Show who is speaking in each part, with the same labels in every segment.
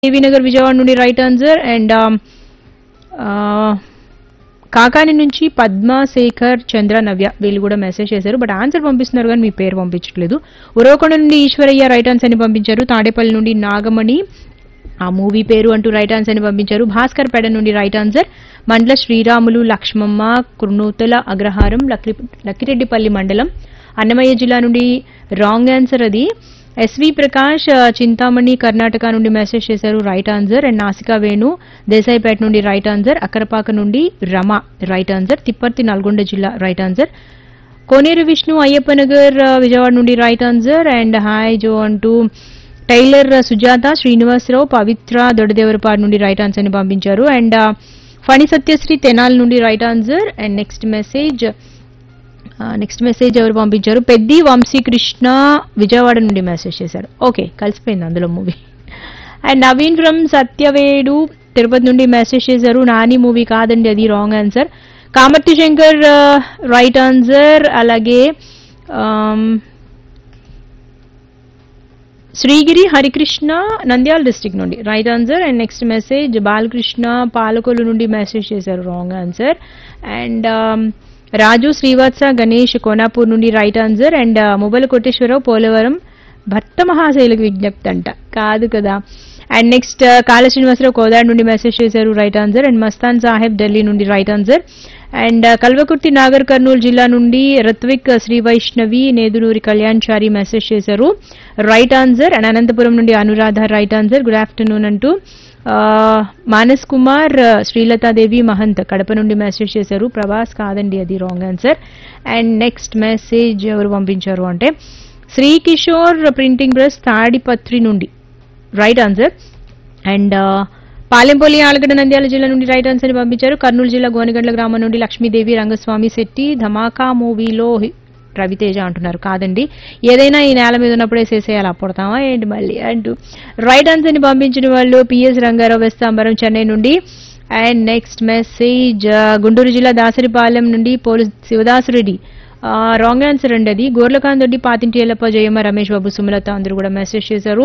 Speaker 1: నగర్ విజయవాడ నుండి right answer and Kakani నుంచి పద్మశేఖర్ చంద్ర నవ్య వీళ్ళు కూడా మెసేజ్ చేశారు బట్ ఆన్సర్ పంపిస్తున్నారు కానీ మీ పేరు పంపించట్లేదు ఉరవకొండ నుండి ఈశ్వరయ్య రైట్ ఆన్సర్ అని పంపించారు తాడేపల్లి నుండి నాగమణి ఆ మూవీ పేరు అంటూ రైట్ ఆన్సర్ అని పంపించారు భాస్కర్ పేడ నుండి రైట్ ఆన్సర్ మండల శ్రీరాములు లక్ష్మమ్మ కుర్నూతల అగ్రహారం లక్కి లక్కిరెడ్డిపల్లి మండలం అన్నమయ్య జిల్లా నుండి రాంగ్ ఆన్సర్ అది ఎస్వి ప్రకాష్ ఆ, చింతామణి కర్ణాటక నుండి మెసేజ్ చేశారు రైట్ ఆన్సర్ అండ్ నాసికా వేణు దేశాయిపేట నుండి రైట్ ఆన్సర్ అక్కరపాక నుండి రమ రైట్ ఆన్సర్ తిప్పర్తి నల్గొండ జిల్లా రైట్ ఆన్సర్ కోనేరు విష్ణు అయ్యప్ప నగర్ ఆ, విజయవాడ నుండి రైట్ ఆన్సర్ అండ్ హాయ్ జో అంటూ టైలర్ సుజాత శ్రీనివాసరావు పవిత్ర దొడదేవరపాడు నుండి రైట్ ఆన్సర్ ని పంపించారు అండ్ ఆ, ఫణి సత్యశ్రీ తెనాల్ నుండి right answer and next message next message ఎవరు పంపించారు పెద్ది వంశీకృష్ణ విజయవాడ నుండి మెసేజ్ చేశారు ఓకే కలిసిపోయింది అందులో movie and Naveen from Satyavedu Tirupati నుండి మెసేజ్ చేశారు నాని మూవీ కాదండి అది wrong answer Kamarthi Shankar right answer అలాగే ఆమ్, శ్రీగిరి హరికృష్ణ నంద్యాల డిస్టిక్ నుండి right answer and next message Balakrishna Palakollu నుండి మెసేజ్ చేశారు wrong answer and Raju Srivatsa Ganesh Konapur నుండి right answer and mobile Koteswararao Polavaram భర్త మహాశైలకు విజ్ఞప్తి అంట కాదు కదా అండ్ నెక్స్ట్ కాళ శ్రీనివాసరావు కోదాడ్ నుండి మెసేజ్ చేశారు right answer and Mastan Saheb Delhi నుండి right answer and Kalwakurthy Nagarkurnool జిల్లా నుండి రత్విక్ శ్రీ వైష్ణవి నేదునూరి కళ్యాణ్ చారి మెసేజ్ చేశారు రైట్ ఆన్సర్ అండ్ అనంతపురం నుండి Anuradha right answer good afternoon అంటూ ఆ, మానస్ కుమార్ శ్రీలతాదేవి మహంత్ కడప నుండి మెసేజ్ చేశారు ప్రభాస్ కాదండి అది wrong answer and next message ఎవరు పంపించారు అంటే శ్రీ కిషోర్ ప్రింటింగ్ ప్రెస్ తాడిపత్రి నుండి right answer and Palempalli Allagadda Nandyal జిల్లా నుండి రైట్ ఆన్సర్ ని పంపించారు కర్నూలు జిల్లా గోనగండ్ల గ్రామం నుండి లక్ష్మీదేవి రంగస్వామి శెట్టి ధమాకా మూవీలో హి- రవితేజ అంటున్నారు కాదండి ఏదైనా ఈ నేల మీద ఉన్నప్పుడే చేసేయాలి అప్పుడతామా ఏంటి మళ్ళీ అంటూ రైట్ ఆన్సర్ ని పంపించిన వాళ్ళు పిఎస్ రంగారావు వెస్తాంబరం చెన్నై నుండి అండ్ నెక్స్ట్ మెసేజ్ గుంటూరు జిల్లా దాసరిపాలెం నుండి పోలీస్ శివదాసురెడ్డి రాంగ్ ఆన్సర్ అండి అది గోర్లకాంత్ రెడ్డి పాతింటి ఎల్లప్ప జయమ్మ రమేష్ బాబు సుమలత అందరూ కూడా మెసేజ్ చేశారు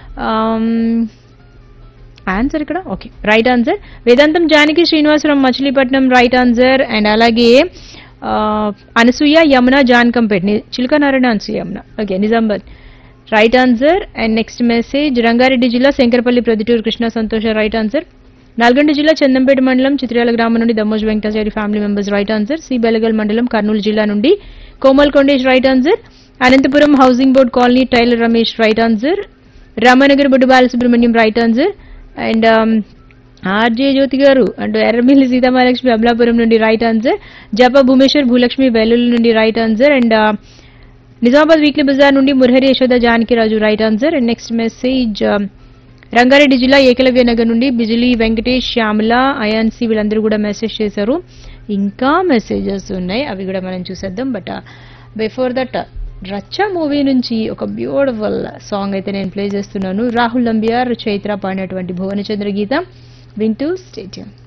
Speaker 1: ఆన్సర్ ఇక్కడ okay right answer Vedantam Janaki Srinivasarao Machilipatnam right answer and అలాగే ఆ, అనసూయ యమున జాన్కంపేట్ ని- Chilakanarayana Anasuya Yamuna okay Nizamabad right answer and next message Rangareddy జిల్లా శంకరపల్లి ప్రొద్దుటూరు కృష్ణ సంతోష రైట్ ఆన్సర్ నల్గొండ జిల్లా చందంపేట మండలం చిత్రాల గ్రామం నుండి Dammoj Venkatachari family members right answer C Belagal మండలం కర్నూలు జిల్లా నుండి Komal Kondesh right answer Anantapur housing board colony tailor Ramesh right answer Ramanagar Buddu Balasubrahmanyam right answer and RJ Jyoti garu అంటూ ఎర్రమిల్లి సీతామహాలక్ష్మి అమలాపురం నుండి రైట్ ఆన్సర్ జప భూమేశ్వర్ భూలక్ష్మి వెల్లుల్లి నుండి right answer and Nizamabad weekly bazaar నుండి Murahari Yashoda Janakiraju right answer and next message Rangareddy జిల్లా ఏకలవ్య నగర్ నుండి బిజిలీ వెంకటేష్ శ్యామల అయాన్సి వీళ్ళందరూ కూడా మెసేజ్ చేశారు ఇంకా మెసేజెస్ ఉన్నాయి అవి కూడా మనం చూసేద్దాం but before that Racha movie నుంచి ఒక బ్యూటిఫుల్ సాంగ్ అయితే నేను ప్లే చేస్తున్నాను రాహుల్ నంబియార్ చైత్ర పాడినటువంటి భువనచంద్ర గీత వింటూ స్టేట్యూన్